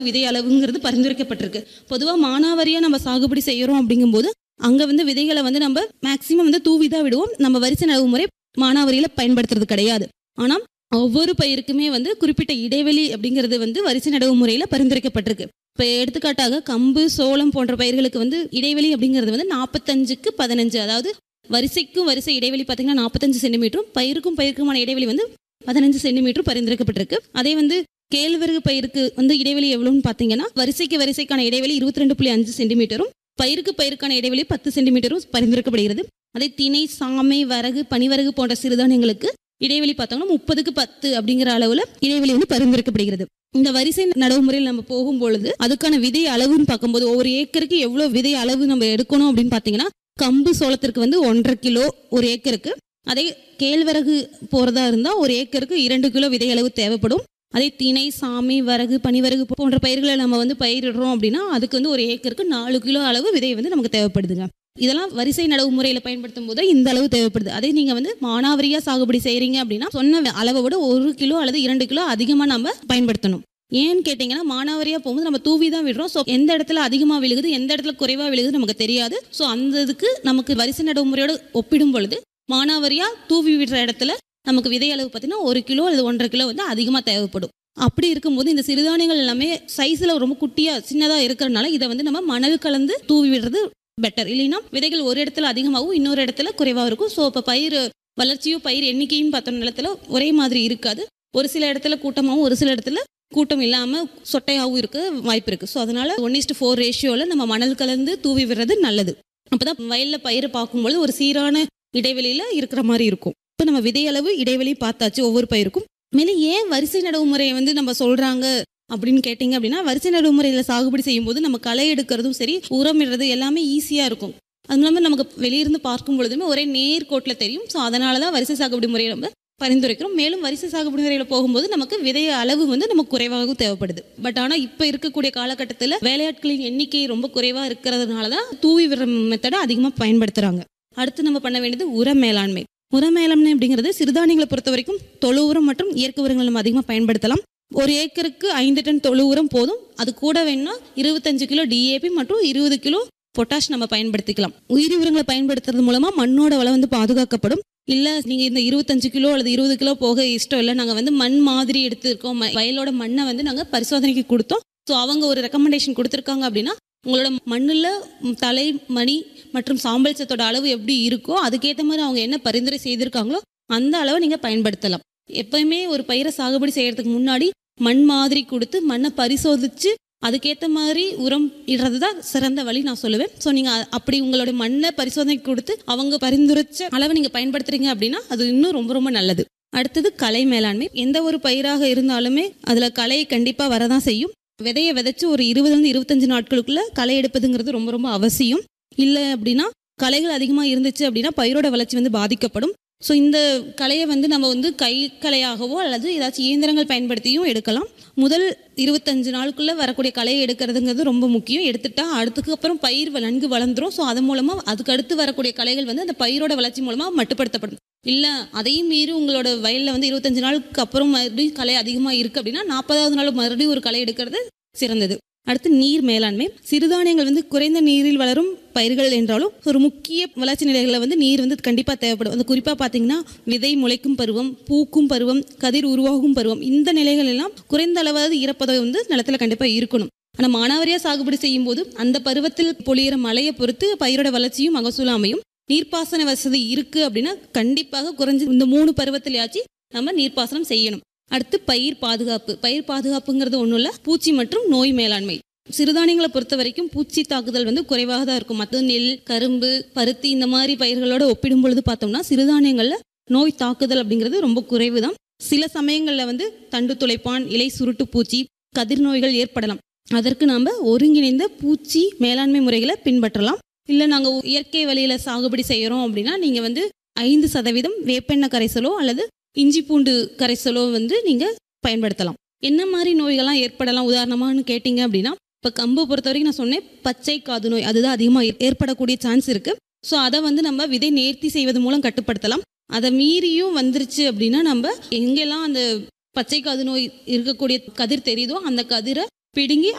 விதை அளவுங்கிறது பரிந்துரைக்கப்பட்டிருக்கு பொதுவாக மானாவாரியாக நம்ம சாகுபடி செய்கிறோம் அப்படிங்கும்போது அங்கே வந்து விதைகளை வந்து நம்ம மேக்சிமம் வந்து தூவி தான் விடுவோம் நம்ம வரிசை நடவு முறை மானாவாரியில் பயன்படுத்துறது கிடையாது ஆனால் ஒவ்வொரு பயிருக்குமே வந்து குறிப்பிட்ட இடைவெளி அப்படிங்கிறது வந்து வரிசை நடவு முறையில் பரிந்துரைக்கப்பட்டிருக்கு இப்போ எடுத்துக்காட்டாக கம்பு சோளம் போன்ற பயிர்களுக்கு வந்து இடைவெளி அப்படிங்கிறது வந்து நாற்பத்தஞ்சுக்கு பதினஞ்சு அதாவது வரிசைக்கும் வரிசை இடைவெளி பார்த்தீங்கன்னா நாற்பத்தஞ்சு சென்டிமீட்டரும் பயிருக்கும் பயிருக்குமான இடைவெளி வந்து பதினஞ்சு சென்டிமீட்டர் பரிந்துரைக்கப்பட்டிருக்கு அதே வந்து கேழ்வரகு பயிருக்கு வந்து இடைவெளி எவ்வளோன்னு பார்த்தீங்கன்னா வரிசைக்கு வரிசைக்கான இடைவெளி இருபத்தி ரெண்டு புள்ளி அஞ்சு சென்டிமீட்டரும் பயிருக்கு பயிருக்கான இடைவெளி பத்து சென்டிமீட்டரும் பரிந்துரைக்கப்படுகிறது அதே திணை சாமை வரகு பனிவரகு போன்ற சிறுதானியங்களுக்கு இடைவெளி பார்த்தோம்னா முப்பதுக்கு பத்து அப்படிங்கிற அளவில் இடைவெளி வந்து பரிந்துரைக்கப்படுகிறது இந்த வரிசை நடவு முறையில் நம்ம போகும்பொழுது அதுக்கான விதை அளவுன்னு பார்க்கும்போது ஒவ்வொரு ஏக்கருக்கு எவ்வளோ விதை அளவு நம்ம எடுக்கணும் அப்படின்னு பார்த்தீங்கன்னா கம்பு சோளத்திற்கு வந்து ஒன்றரை கிலோ ஒரு ஏக்கருக்கு அதே கேழ்வரகு போகிறதா இருந்தால் ஒரு ஏக்கருக்கு இரண்டு கிலோ விதை அளவு தேவைப்படும் அதே திணை சாமி வரகு பனிவரகு போன்ற பயிர்களை நம்ம வந்து பயிரிடுறோம் அப்படின்னா அதுக்கு வந்து ஒரு ஏக்கருக்கு நாலு கிலோ அளவு விதை வந்து நமக்கு தேவைப்படுதுங்க இதெல்லாம் வரிசை நடவு முறையில் பயன்படுத்தும் போது இந்த அளவு தேவைப்படுது அதே நீங்கள் வந்து மானாவரியாக சாகுபடி செய்கிறீங்க அப்படின்னா சொன்ன அளவை விட ஒரு கிலோ அல்லது இரண்டு கிலோ அதிகமாக நம்ம பயன்படுத்தணும் ஏன்னு கேட்டிங்கன்னா மானாவரியாக போகும்போது நம்ம தூவி தான் விடுறோம் ஸோ எந்த இடத்துல அதிகமாக விழுகுது எந்த இடத்துல குறைவாக விழுகுது நமக்கு தெரியாது ஸோ அந்த இதுக்கு நமக்கு வரிசை நடவு முறையோட ஒப்பிடும் பொழுது மானாவரியாக தூவி விடுற இடத்துல நமக்கு விதை அளவு பார்த்தீங்கன்னா ஒரு கிலோ அல்லது ஒன்றரை கிலோ வந்து அதிகமாக தேவைப்படும் அப்படி இருக்கும்போது இந்த சிறுதானியங்கள் எல்லாமே சைஸில் ரொம்ப குட்டியாக சின்னதாக இருக்கிறனால இதை வந்து நம்ம மணல் கலந்து தூவி விடுறது பெட்டர் இல்லைன்னா விதைகள் ஒரு இடத்துல அதிகமாகவும் இன்னொரு இடத்துல குறைவாக இருக்கும் ஸோ இப்போ பயிர் வளர்ச்சியோ பயிர் எண்ணிக்கையும் பார்த்தோம் நிலத்துல ஒரே மாதிரி இருக்காது ஒரு சில இடத்துல கூட்டமாகவும் ஒரு சில இடத்துல கூட்டம் இல்லாமல் சொட்டையாகவும் இருக்க வாய்ப்பு இருக்குது ஸோ அதனால ஒன் இஸ்டு ஃபோர் ரேஷியோவில் நம்ம மணல் கலந்து தூவி விடுறது நல்லது அப்போ தான் வயலில் பயிர் பார்க்கும்பொழுது ஒரு சீரான இடைவெளியில் இருக்கிற மாதிரி இருக்கும் இப்போ நம்ம விதையளவு இடைவெளி பார்த்தாச்சு ஒவ்வொரு பயிருக்கும் மேலே ஏன் வரிசை நடவு முறையை வந்து நம்ம சொல்கிறாங்க அப்படின்னு கேட்டிங்க அப்படின்னா வரிசை நடவு முறையில் சாகுபடி செய்யும்போது நம்ம களை எடுக்கிறதும் சரி உரமிடுறது எல்லாமே ஈஸியாக இருக்கும் அது இல்லாமல் நமக்கு வெளியிருந்து பார்க்கும் பொழுதுமே ஒரே நேர்கோட்டில் தெரியும் ஸோ அதனால தான் வரிசை சாகுபடி முறையை நம்ம பரிந்துரைக்கிறோம் மேலும் வரிசை சாகுபடி முறையில் போகும்போது நமக்கு விதைய அளவு வந்து நமக்கு குறைவாகவும் தேவைப்படுது பட் ஆனால் இப்போ இருக்கக்கூடிய காலகட்டத்தில் வேலையாட்களின் எண்ணிக்கை ரொம்ப குறைவாக இருக்கிறதுனால தான் தூவி விடுற மெத்தடை அதிகமாக பயன்படுத்துகிறாங்க அடுத்து நம்ம பண்ண வேண்டியது உர மேலாண்மை உர மேலாண்மை அப்படிங்கிறது சிறுதானியங்களை பொறுத்த வரைக்கும் தொழு உரம் மற்றும் இயற்கை உரங்களை நம்ம அதிகமாக பயன்படுத்தலாம் ஒரு ஏக்கருக்கு ஐந்து டன் தொழு உரம் போதும் அது கூட வேணும்னா இருபத்தஞ்சு கிலோ டிஏபி மற்றும் இருபது கிலோ பொட்டாஷ் நம்ம பயன்படுத்திக்கலாம் உயிரி உரங்களை பயன்படுத்துறது மூலமா மண்ணோட வளம் வந்து பாதுகாக்கப்படும் இல்ல நீங்க இந்த இருபத்தஞ்சு கிலோ அல்லது இருபது கிலோ போக இஷ்டம் இல்லை நாங்க வந்து மண் மாதிரி எடுத்திருக்கோம் ம- வயலோட மண்ணை வந்து நாங்க பரிசோதனைக்கு கொடுத்தோம் ஸோ அவங்க ஒரு ரெக்கமெண்டேஷன் கொடுத்துருக்காங்க அப்படின்னா உங்களோட மண்ணில் தலை மணி மற்றும் சாம்பல் சத்தோட அளவு எப்படி இருக்கோ அதுக்கேற்ற மாதிரி அவங்க என்ன பரிந்துரை செய்திருக்காங்களோ அந்த அளவை நீங்கள் பயன்படுத்தலாம் எப்பயுமே ஒரு பயிரை சாகுபடி செய்யறதுக்கு முன்னாடி மண் மாதிரி கொடுத்து மண்ணை பரிசோதிச்சு அதுக்கேற்ற மாதிரி உரம் இடுறது தான் சிறந்த வழி நான் சொல்லுவேன் ஸோ நீங்கள் அப்படி உங்களோட மண்ணை பரிசோதனைக்கு கொடுத்து அவங்க பரிந்துரைச்ச அளவை நீங்கள் பயன்படுத்துறீங்க அப்படின்னா அது இன்னும் ரொம்ப ரொம்ப நல்லது அடுத்தது கலை மேலாண்மை எந்த ஒரு பயிராக இருந்தாலுமே அதில் களை கண்டிப்பாக வரதான் செய்யும் விதையை விதைச்சு ஒரு இருபதுலேருந்து இருபத்தஞ்சு நாட்களுக்குள்ள களை எடுப்பதுங்கிறது ரொம்ப ரொம்ப அவசியம் இல்லை அப்படின்னா களைகள் அதிகமாக இருந்துச்சு அப்படின்னா பயிரோட வளர்ச்சி வந்து பாதிக்கப்படும் ஸோ இந்த களையை வந்து நம்ம வந்து கை களையாகவோ அல்லது ஏதாச்சும் இயந்திரங்கள் பயன்படுத்தியும் எடுக்கலாம் முதல் இருபத்தஞ்சு நாளுக்குள்ளே வரக்கூடிய களையை எடுக்கிறதுங்கிறது ரொம்ப முக்கியம் எடுத்துட்டா அடுத்துக்கு அப்புறம் பயிர் வ- நன்கு வளர்ந்துரும் ஸோ அது மூலமாக அதுக்கு அடுத்து வரக்கூடிய களைகள் வந்து அந்த பயிரோட வளர்ச்சி மூலமாக மட்டுப்படுத்தப்படும் இல்லை அதையும் மீறி உங்களோட வயலில் வந்து இருபத்தஞ்சு நாளுக்கு அப்புறம் மறுபடியும் களை அதிகமாக இருக்குது அப்படின்னா நாற்பதாவது நாள் மறுபடியும் ஒரு களை எடுக்கிறது சிறந்தது அடுத்து நீர் மேலாண்மை சிறுதானியங்கள் வந்து குறைந்த நீரில் வளரும் பயிர்கள் என்றாலும் ஒரு முக்கிய வளர்ச்சி நிலைகளில் வந்து நீர் வந்து கண்டிப்பாக தேவைப்படும் அது குறிப்பாக பார்த்தீங்கன்னா விதை முளைக்கும் பருவம் பூக்கும் பருவம் கதிர் உருவாகும் பருவம் இந்த நிலைகள் எல்லாம் குறைந்த அளவாவது ஈரப்பதம் வந்து நிலத்துல கண்டிப்பாக இருக்கணும் ஆனால் மானாவாரியாக சாகுபடி செய்யும் போது அந்த பருவத்தில் பொழியிற மழையை பொறுத்து பயிரோட வளர்ச்சியும் மகசூலும் அமையும் நீர்ப்பாசன வசதி இருக்கு அப்படின்னா கண்டிப்பாக குறைஞ்ச இந்த மூணு பருவத்திலேயாச்சும் நம்ம நீர்ப்பாசனம் செய்யணும் அடுத்து பயிர் பாதுகாப்பு பயிர் பாதுகாப்புங்கிறது ஒன்றும் இல்லை பூச்சி மற்றும் நோய் மேலாண்மை சிறுதானியங்களை பொறுத்த வரைக்கும் பூச்சி தாக்குதல் வந்து குறைவாக தான் இருக்கும் மற்ற நெல் கரும்பு பருத்தி இந்த மாதிரி பயிர்களோட ஒப்பிடும் பொழுது பார்த்தோம்னா சிறுதானியங்கள்ல நோய் தாக்குதல் அப்படிங்கிறது ரொம்ப குறைவு தான் சில சமயங்களில் வந்து தண்டு துளைப்பான் இலை சுருட்டு பூச்சி கதிர் நோய்கள் ஏற்படலாம் அதற்கு நாம் ஒருங்கிணைந்த பூச்சி மேலாண்மை முறைகளை பின்பற்றலாம் இல்லை நாங்கள் இயற்கை வழியில் சாகுபடி செய்கிறோம் அப்படின்னா நீங்கள் வந்து ஐந்து சதவீதம் வேப்பெண்ணெய் கரைசலோ அல்லது இஞ்சி பூண்டு கரைசலோ வந்து நீங்கள் பயன்படுத்தலாம் என்ன மாதிரி நோய்கள்லாம் ஏற்படலாம் உதாரணமான்னு கேட்டிங்க அப்படின்னா இப்போ கம்பு பொறுத்த வரைக்கும் நான் சொன்னேன் பச்சை காது நோய் அதுதான் அதிகமாக ஏற்படக்கூடிய சான்ஸ் இருக்குது ஸோ அதை வந்து நம்ம விதை நேர்த்தி செய்வது மூலம் கட்டுப்படுத்தலாம் அதை மீறியும் வந்துருச்சு அப்படின்னா நம்ம எங்கெல்லாம் அந்த பச்சை காது நோய் இருக்கக்கூடிய கதிர் தெரியுதோ அந்த கதிரை பிடுங்கி